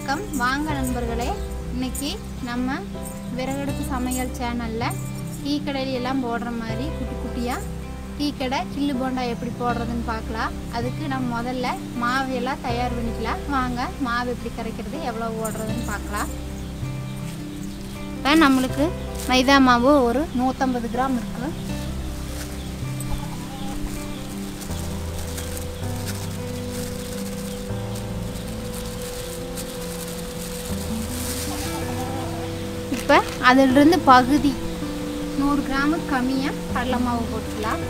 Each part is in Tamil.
வணக்கம் வாங்க நண்பர்களே இன்னைக்கு நம்ம விறகடுப்பு சமையல் சேனலில் டீ கடையில எல்லாம் போடுற மாதிரி குட்டி குட்டியாக டீ கடை கில்லு போண்டா எப்படி போடுறதுன்னு பார்க்கலாம் அதுக்கு நம்ம முதல்ல மாவு எல்லாம் தயார் பண்ணிக்கலாம் வாங்க மாவு எப்படி கரைக்கிறது எவ்வளோ ஓடுறதுன்னு பார்க்கலாம் இப்போ நம்மளுக்கு மைதா மாவு ஒரு நூற்றம்பது கிராம் இருக்குது இப்போ அதிலிருந்து பகுதி நூறு கிராமுக்கு கம்மியாக கடலை மாவு போட்டுக்கலாம்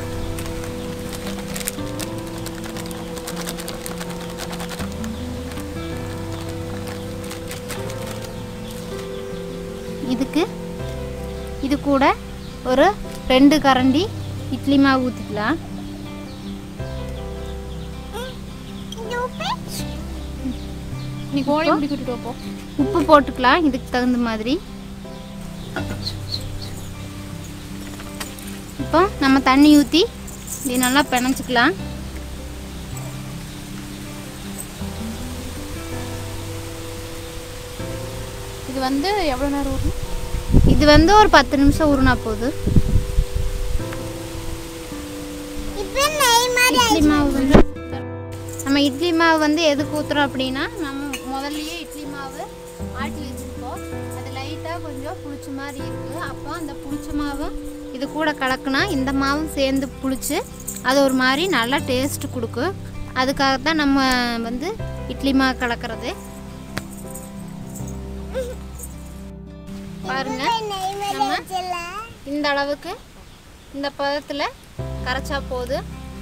இதுக்கு இது கூட ஒரு ரெண்டு கரண்டி இட்லி மாவு ஊற்றிக்கலாம் நீ கோழி முடி கூட்டிட்டு போ உப்பு போட்டுக்கலாம் இதுக்கு தகுந்த மாதிரி இப்போ நம்ம தண்ணி ஊற்றி இது நல்லா பிணைச்சிக்கலாம் இது வந்து எவ்வளோ நேரம் வரும் இது வந்து ஒரு பத்து நிமிஷம் ஊறினா போகுது இட்லி மாவு வந்து நம்ம இட்லி மாவு வந்து எதுக்கு ஊற்றுறோம் அப்படின்னா நம்ம முதல்லயே இட்லி மாவு ஆட்டி வச்சுருக்கோம் அது லைட்டாக கொஞ்சம் புளிச்ச மாதிரி இருக்குது அப்போ அந்த புளிச்ச மாவு இது கூட கலக்குனா இந்த மாவும் சேர்ந்து புளிச்சு அது ஒரு மாதிரி நல்லா டேஸ்ட் கொடுக்கும் அதுக்காக தான் நம்ம வந்து இட்லி மாவு கலக்கிறது பாருங்க நம்ம இந்த அளவுக்கு இந்த பதத்தில் கரைச்சா போதும்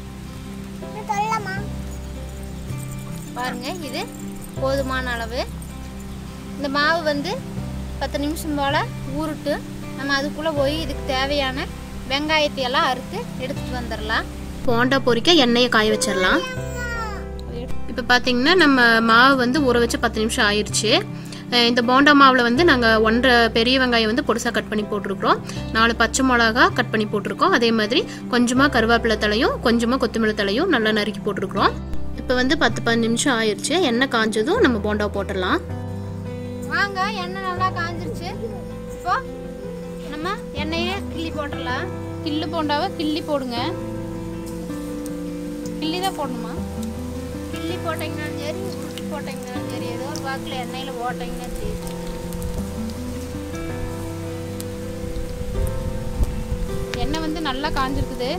பாருங்க இது போதுமான அளவு இந்த மாவு வந்து பத்து நிமிஷம் போல் ஊறுட்டு நம்ம அதுக்குள்ளே போய் இதுக்கு தேவையான வெங்காயத்தை எல்லாம் அறுத்து எடுத்துட்டு வந்துடலாம் போண்டா பொரிக்க எண்ணெயை காய வச்சிடலாம் இப்போ பார்த்தீங்கன்னா நம்ம மாவு வந்து ஊற வச்சு பத்து நிமிஷம் ஆயிடுச்சு அஹ் இந்த போண்டா மாவில் வந்து நாங்கள் ஒன்றரை பெரிய வெங்காயம் வந்து பொடிசாக கட் பண்ணி போட்டிருக்கிறோம் நாலு பச்சை மிளகா கட் பண்ணி போட்டிருக்கோம் அதே மாதிரி கொஞ்சமாக கருவேப்பிலை தலையும் கொஞ்சமாக கொத்தமல்லி தலையும் நல்லா நறுக்கி போட்டிருக்கிறோம் இப்போ வந்து பத்து பதினஞ்சு நிமிஷம் ஆயிடுச்சு எண்ணெய் காஞ்சதும் நம்ம போண்டா போட்டுடலாம் வாங்க எண்ணெய் நல்லா காஞ்சிருச்சு இப்போ நம்ம எண்ணெயே கிள்ளி போட்டுடலாம் கில்லு போண்டாவை கிள்ளி போடுங்க கிள்ளி தான் போடணுமா கிள்ளி போட்டிங்கனாலும் சரி உருட்டி போட்டிங்கனாலும் சரி ஏதோ ஒரு வாக்கில் எண்ணெயில் போட்டிங்கன்னா சரி எண்ணெய் வந்து நல்லா காஞ்சிருக்குது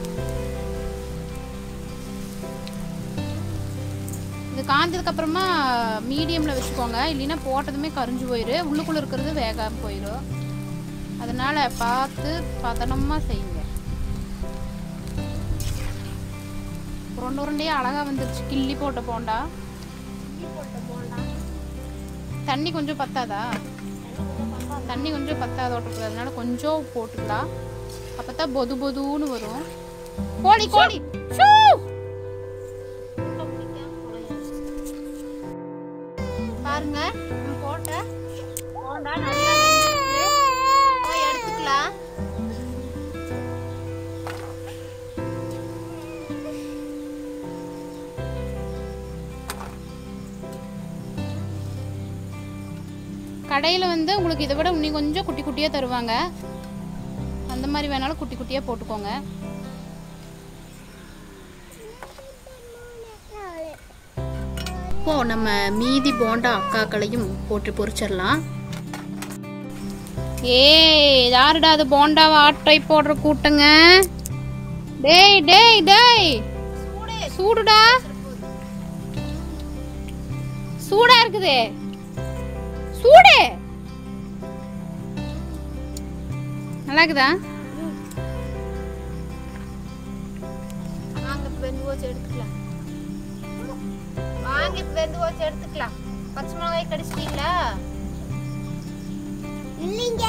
இது காஞ்சதுக்கு அப்புறமா மீடியம்ல வச்சுக்கோங்க இல்லைன்னா போட்டதுமே கரிஞ்சு போயிரு உள்ளுக்குள்ள இருக்கிறது வேகாம போயிடும் அதனால பார்த்து பதனமா செய்யுங்க உருண்டை உருண்டையா அழகா வந்துருச்சு கிள்ளி போட்ட போண்டா தண்ணி கொஞ்சம் பத்தாதா தண்ணி கொஞ்சம் பத்தாதோட்டு அதனால கொஞ்சம் போட்டுக்கலாம் அப்பதான் பொது பொதுன்னு வரும் கோழி கோழி ஷூ! பாருங்க நம்ம போட்ட போண்டா நல்லா வெந்திருக்கு போய் எடுத்துக்கலாம் கடையில் வந்து உங்களுக்கு இதை விட இன்னும் கொஞ்சம் குட்டி குட்டியாக தருவாங்க அந்த மாதிரி வேணாலும் குட்டி குட்டியாக போட்டுக்கோங்க இப்போ நம்ம மீதி போண்டா அக்காக்களையும் போட்டு பொரிச்சிடலாம் ஏய் யாருடா அது போண்டாவை ஆட்டை போடுற கூட்டங்க டேய் டேய் டேய் சூடுடா சூடா இருக்குது சூடு நல்லா இருக்குதா வாங்க இப்ப வெந்து போச்சு எடுத்துக்கலாம் வாங்க இப்ப வெந்து போச்சு எடுத்துக்கலாம் பச்சை மிளகாய் கடிச்சிட்டீங்களா இல்லைங்க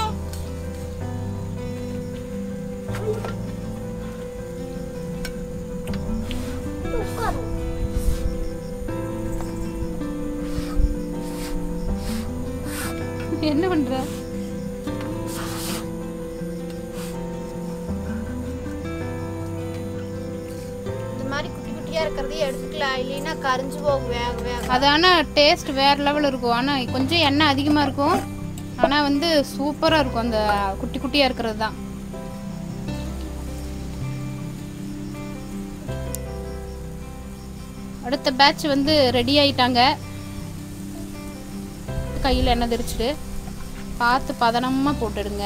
என்ன பண்ற இந்த மாதிரி குட்டி குட்டி கட்டியாக இருக்கிறதையும் எடுத்துக்கலாம் இல்லைன்னா கரிஞ்சு போகும் வேக வேக அது ஆனால் டேஸ்ட் வேறு லெவல் இருக்கும் ஆனால் கொஞ்சம் எண்ணெய் அதிகமாக இருக்கும் ஆனால் வந்து சூப்பராக இருக்கும் அந்த குட்டி குட்டியாக இருக்கிறது தான் அடுத்த பேட்ச் வந்து ரெடி ஆயிட்டாங்க கையில் எண்ணெய் தெரிச்சிட்டு பார்த்து பதனமாக போட்டுடுங்க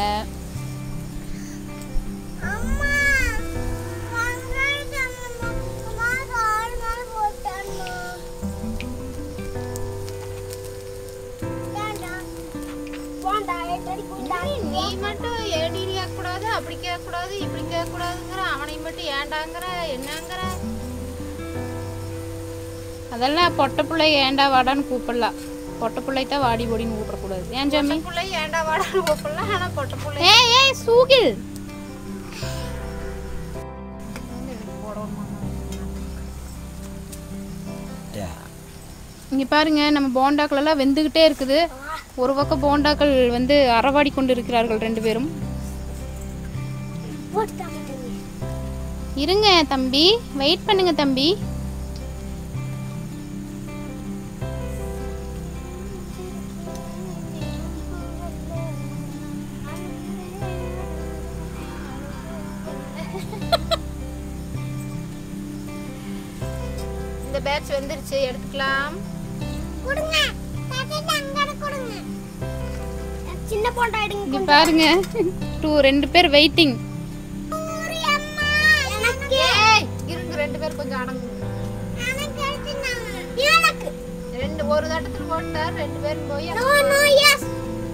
நீ மட்டும் ஏடி கேட்கக்கூடாது அப்படி கேட்கக்கூடாது இப்படி கேட்கக்கூடாதுங்கிற அவனை மட்டும் ஏண்டாங்கிற என்னங்கிற அதெல்லாம் பொட்டை பிள்ளை ஏண்டா வாடான்னு கூப்பிடலாம் பொட்டை பிள்ளை தான் வாடி போடின்னு கூப்பிடக்கூடாது ஏன் ஜாமி பிள்ளை ஏண்டா வாடான்னு கூப்பிடலாம் ஆனால் பொட்ட பிள்ளை ஏய் ஏய் சூகில் இங்க பாருங்க நம்ம போண்டாக்கள் எல்லாம் வெந்துகிட்டே இருக்குது ஒரு பக்கம் போண்டாக்கள் வந்து அறவாடி கொண்டு இருக்கிறார்கள் ரெண்டு பேரும் இருங்க தம்பி வெயிட் பண்ணுங்க தம்பி இந்த பேட்ச் வந்துருச்சு எடுத்துக்கலாம் சின்ன போண்டா எடுங்க இங்க பாருங்க டூ ரெண்டு பேர் வெயிட்டிங் எனக்கு ஏய் இருங்க ரெண்டு பேர் கொஞ்சம் அடங்கு எனக்கு எடுத்துனாங்க. எனக்கு ரெண்டு ஒரு தட்டத்தில் போட்டார் ரெண்டு பேரும் போய் நோ நோ எஸ்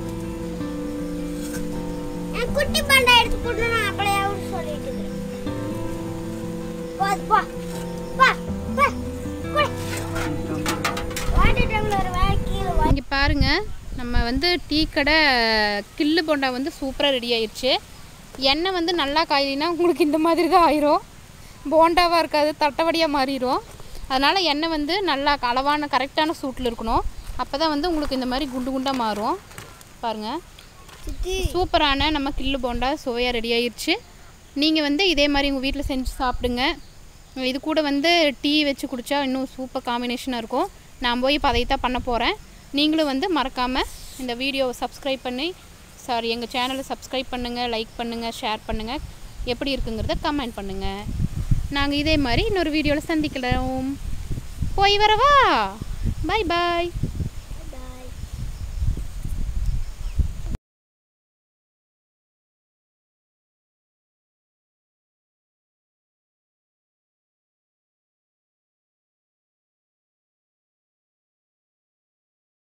எனக்கு குட்டி பாண்டா எடுத்து போட்டு நான் அப்படியே அவரு சொல்லிட்டு இருக்கிறேன் போ போ போ போ குடி வாட்டர் டம்ளர் வாக்கில வா இங்கே பாருங்க நம்ம வந்து டீ கடை கில்லு போண்டா வந்து சூப்பராக ரெடி ஆயிடுச்சு எண்ணெய் வந்து நல்லா காயினா உங்களுக்கு இந்த மாதிரி தான் ஆயிரும் போண்டாவாக இருக்காது தட்டவடியாக மாறிடும் அதனால் எண்ணெய் வந்து நல்லா அளவான கரெக்டான சூட்டில் இருக்கணும் அப்போ தான் வந்து உங்களுக்கு இந்த மாதிரி குண்டு குண்டாக மாறும் பாருங்கள் சித்தி சூப்பரான நம்ம கில்லு போண்டா சுவையாக ரெடி ஆயிடுச்சு நீங்கள் வந்து இதே மாதிரி உங்கள் வீட்டில் செஞ்சு சாப்பிடுங்க இது கூட வந்து டீ வச்சு குடித்தா இன்னும் சூப்பர் காம்பினேஷனாக இருக்கும் நான் போய் இப்போ அதைத்தான் பண்ண போகிறேன் நீங்களும் வந்து மறக்காமல் இந்த வீடியோவை சப்ஸ்கிரைப் பண்ணி சாரி எங்கள் சேனலை சப்ஸ்கிரைப் பண்ணுங்கள் லைக் பண்ணுங்கள் ஷேர் பண்ணுங்கள் எப்படி இருக்குங்கிறத கமெண்ட் பண்ணுங்கள் நாங்கள் இதே மாதிரி இன்னொரு வீடியோவில் சந்திக்கலாம் போய் வரவா பாய் பாய்